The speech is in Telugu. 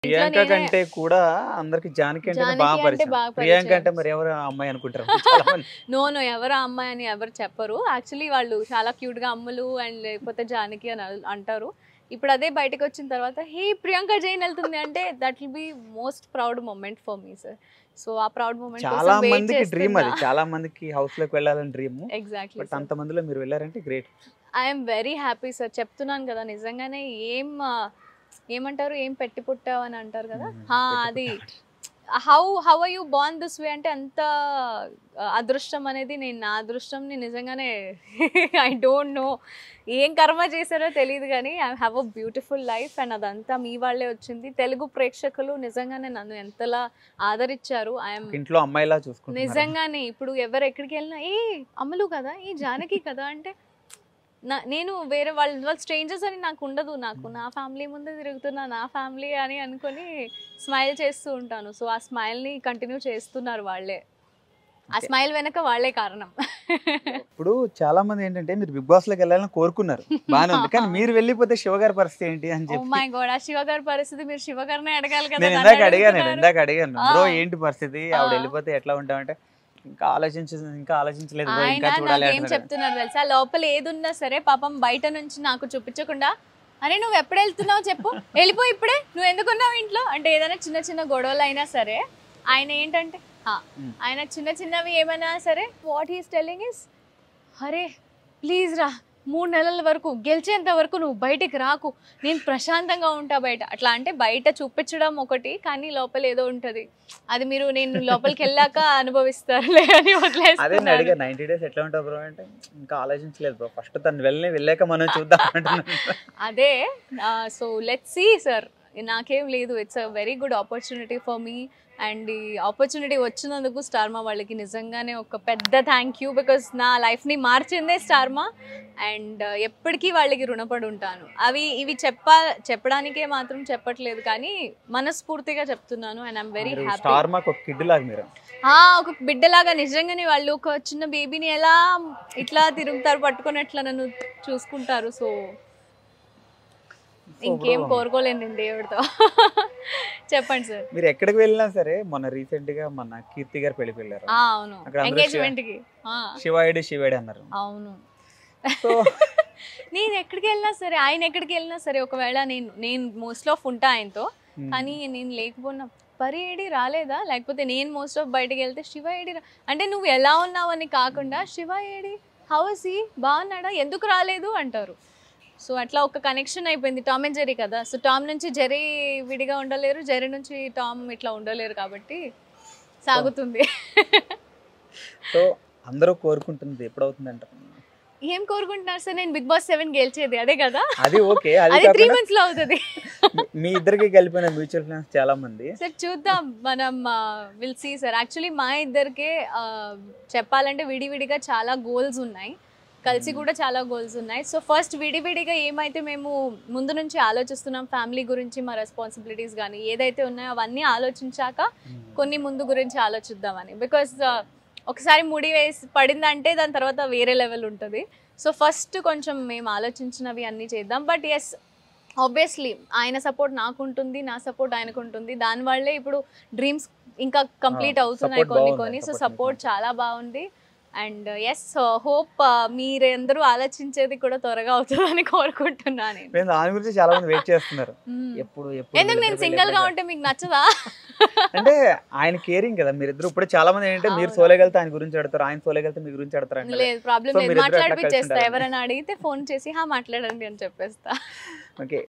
ప్రియాంక నేనే- కంటే కూడా అందరికి జానకి అంటే జానకి బాగా అంటే పరిచయం బాగా ప్రియాంక పరిచయం. అంటే మరి ఎవరు ఆ అమ్మాయి అనుకుంటారు చాలా మంది నో నో ఎవరు ఆ అమ్మాయి అని ఎవరు చెప్పరు యాక్చువల్లీ వాళ్ళు చాలా క్యూట్ గా అమ్ములు అండ్ లేకపోతే జానకి అని అల్- అంటారు ఇప్పుడు అదే బయటకు వచ్చిన తర్వాత హే ప్రియాంక జైన్ వెళ్తుంది అంటే that will be most proud moment for me sir so a proud moment చాలా మందికి డ్రీమ్ అది చాలా మందికి హౌస్ లోకి వెళ్ళాలని డ్రీమ్ ఎగ్జాక్ట్లీ బట్ అంత మందిలో మీరు వెళ్ళారంటే great I'm very happy sir చెప్తున్నాను కదా నిజంగానే ఏం ఆ, ఏమంటారు ఏం పెట్టి పుట్టావు అని అంటారు కదా మ్మ్. హా, పెట్టి అది how how are you born this way అంటే అంత ఆ, అదృష్టం అనేది నేను నా అదృష్టంని నిజంగానే ఐ డోంట్ నో ఏం కర్మ చేశారో తెలియదు కానీ I have a beautiful life and అదంతా మీ వాళ్ళే వచ్చింది తెలుగు ప్రేక్షకులు నిజంగానే నన్ను ఎంతలా ఆదరించారు ఐఎమ్ ఇంట్లో అమ్మాయిలా చూసుకుంటున్నారు నిజంగానే ఇప్పుడు ఎవరు ఎక్కడికి వెళ్ళినా ఏ అమలు కదా ఈ జానకి కదా అంటే నా నేను వేరే వాళ్ళ వాళ్ళ స్ట్రేంజర్స్ అని నాకు ఉండదు నాకు నా ఫ్యామిలీ ముందే తిరుగుతున్నా నా ఫ్యామిలీ అని అనుకొని స్మైల్ చేస్తూ ఉంటాను సో ఆ స్మైల్ని కంటిన్యూ చేస్తున్నారు వాళ్ళే ఆ Okay. స్మైల్ వెనక వాళ్ళే కారణం ఇప్పుడు చాలా మంది ఏంటంటే మీరు బిగ్ బాస్ లోకి వెళ్ళాలని కోరుకున్నారు బాగానే ఉంది కానీ మీరు వెళ్ళిపోతే శివ గారి పరిస్థితి ఏంటి అని ఓ చెప్పి మై గోడ్ ఆ శివ గారి పరిస్థితి మీరు శివ గారినే అడగాలి కదా నేను నన్ను ఇందాక అడిగాను నేను అడుగుతున్నారు. ఇందాక అడిగాను ఆ. బ్రో ఏంటి పరిస్థితి ఆవిడ ఆ. వెళ్ళిపోతే ఎట్లా ఉంటామంటే ఇంకా ఆలోచించ ఇంకా ఆలోచించలేదు bro, ఆయన ఇంకా చూడాలి నాకేం అంటున్నాడు. చెప్తున్నారు తెలుసా లోపల ఏది ఉన్నా సరే పాపం బయట నుంచి నాకు చూపించకుండా అరే నువ్వు ఎప్పుడు వెళ్తున్నావు చెప్పు వెళ్ళిపో ఇప్పుడే నువ్వు ఎందుకున్నావు ఇంట్లో అంటే ఏదైనా చిన్న చిన్న గొడవలు అయినా సరే ఆయన ఏంటంటే "ఆ, Hmm. ఆయన చిన్న చిన్నవి ఏమైనా సరే వాట్ ఈస్ టెల్లింగ్ ఇస్ అరే ప్లీజ్ రా మూడు నెలల వరకు గెలిచేంత వరకు నువ్వు బయటికి రాకు నేను ప్రశాంతంగా ఉంటా బయట అట్లా అంటే బయట చూపించడం ఒకటి కానీ లోపల ఏదో ఉంటది అది మీరు నేను లోపలికి వెళ్ళాక అనుభవిస్తారులే అని అదే నేను వదిలేస్తున్నారు అడిగా నైన్టీ డేస్ ఎట్లా ఉంటావు బ్రో అంటే ఇంకా ఆలోచించలేదు బ్రో ఫస్ట్ తను వెళ్ళి వెళ్ళాక మనం చూద్దాం అంటున్నాను అదే సో లెట్ సీ సార్ నాకేం లేదు it's a very good opportunity for me and ఈ ఆపర్చునిటీ వచ్చినందుకు స్టార్మా వాళ్ళకి నిజంగానే ఒక పెద్ద థ్యాంక్ యూ బికాస్ నా లైఫ్ని మార్చిందే స్టార్మా అండ్ ఎప్పటికీ వాళ్ళకి రుణపడి ఉంటాను అవి ఇవి చెప్పా చెప్పడానికే మాత్రం చెప్పట్లేదు కానీ మనస్ఫూర్తిగా చెప్తున్నాను and I'm very happy Star మాకు ఒక కిడ్ లాగా మీరు ఆ ఒక బిడ్డలాగా నిజంగానే వాళ్ళు ఒక చిన్న బేబీని ఎలా ఇట్లా తిరుగుతారు పట్టుకొని అట్లా నన్ను చూసుకుంటారు సో ఇంకేం ఇప్పుడు కోరుకోలేను నేను దేవుడితో చెప్పండి సార్ మీరు ఎక్కడికి వెళ్ళినా సరే మొన్న రీసెంట్ గా మన కీర్తి గారు పెళ్లికి వెళ్ళారు ఆ, అవును అక్కడ అందరూ ఎంగేజ్మెంట్ కి ఆ, శివాయుడు శివాయుడు అన్నారు అవును సో నేను ఎక్కడికి వెళ్ళినా సరే ఆయన ఎక్కడికి వెళ్ళినా సరే ఒకవేళ నేను నేను మోస్ట్ ఆఫ్ ఉంటా ఆయనతో కానీ నేను లేకపోయినా పరి ఏడి రాలేదా లేకపోతే నేను మోస్ట్ ఆఫ్ బయటకు వెళ్తే శివ ఏడి రా- అంటే నువ్వు ఎలా ఉన్నావని కాకుండా శివ ఏడి హౌస్ బాగున్నాడా ఎందుకు రాలేదు అంటారు సో అట్లా ఒక కనెక్షన్ అయిపోయింది టామ్ అండ్ జెరీ కదా సో టామ్ నుంచి జెరీ విడిగా ఉండలేరు జెరీ నుంచి టామ్ ఇట్లా ఉండలేరు కాబట్టి సాగుతుంది సో అందరూ కోరుకుంటుంది ఎప్పుడవుతుంది అంటారు ఏం కోరుకుంటున్నారు సార్ నేను బిగ్ బాస్ సెవెన్ గెలిచేది అదే కదా అది ఓకే అది అది త్రీ కాకుండా మంత్స్ లో అవుతుంది మీ- మీ ఇద్దరికి కలిపిన మ్యూచువల్ ఫండ్స్ చాలా మంది సార్ చూద్దాం మనం విల్ సీ సార్ యాక్చువల్లీ మా ఇద్దరికే ఆ, చెప్పాలంటే విడివిడిగా చాలా గోల్స్ ఉన్నాయి కలిసి కూడా చాలా గోల్స్ ఉన్నాయి సో ఫస్ట్ విడివిడిగా ఏమైతే మేము ముందు నుంచి ఆలోచిస్తున్నాం ఫ్యామిలీ గురించి మా రెస్పాన్సిబిలిటీస్ కానీ ఏదైతే ఉన్నాయో అవన్నీ ఆలోచించాక కొన్ని ముందు గురించి ఆలోచిద్దామని బికాస్ ఒకసారి ముడి వేసి పడిందంటే దాని తర్వాత వేరే లెవెల్ ఉంటుంది సో ఫస్ట్ కొంచెం మేము ఆలోచించినవి అన్నీ చేద్దాం బట్ ఎస్ ఆబ్వియస్లీ ఆయన సపోర్ట్ నాకు ఉంటుంది నా సపోర్ట్ ఆయనకు ఉంటుంది దానివల్లే ఇప్పుడు డ్రీమ్స్ ఇంకా కంప్లీట్ Ah, అవుతున్నాయి support కొన్ని బాగుంది, కొన్ని సో support సపోర్ట్ మీకు. చాలా బాగుంది అండ్ ఎస్ హోప్ మీరందరూ ఆలోచించేది కూడా త్వరగా అవుతుందని కోరుకుంటున్నాను నేను మేము దాని గురించి చాలా మంది వెయిట్ చేస్తున్నారు మ్మ్. ఎప్పుడు ఎప్పుడు ఎందుకు నేను వీళ్ళిద్దరు సింగిల్ గా పెళ్ళి ఉంటే మీకు నచ్చదా అంటే ఆయన కేరింగ్ కదా మీరిద్దరు ఇప్పుడు చాలా మంది ఏంటంటే మీరు అవును. సోలేగలితే ఆయన గురించి అడతారు ఆయన సోలేగలితే మీ గురించి అడతారు అంటే లేదు ప్రాబ్లం So, లేదు మీరిద్దరూ అట్లా మాట్లాడిపిచ్చేస్తా కలిసి ఎవరైనా అడిగితే ఫోన్ చేసి హా మాట్లాడండి అని చెప్పేస్తా ఓకే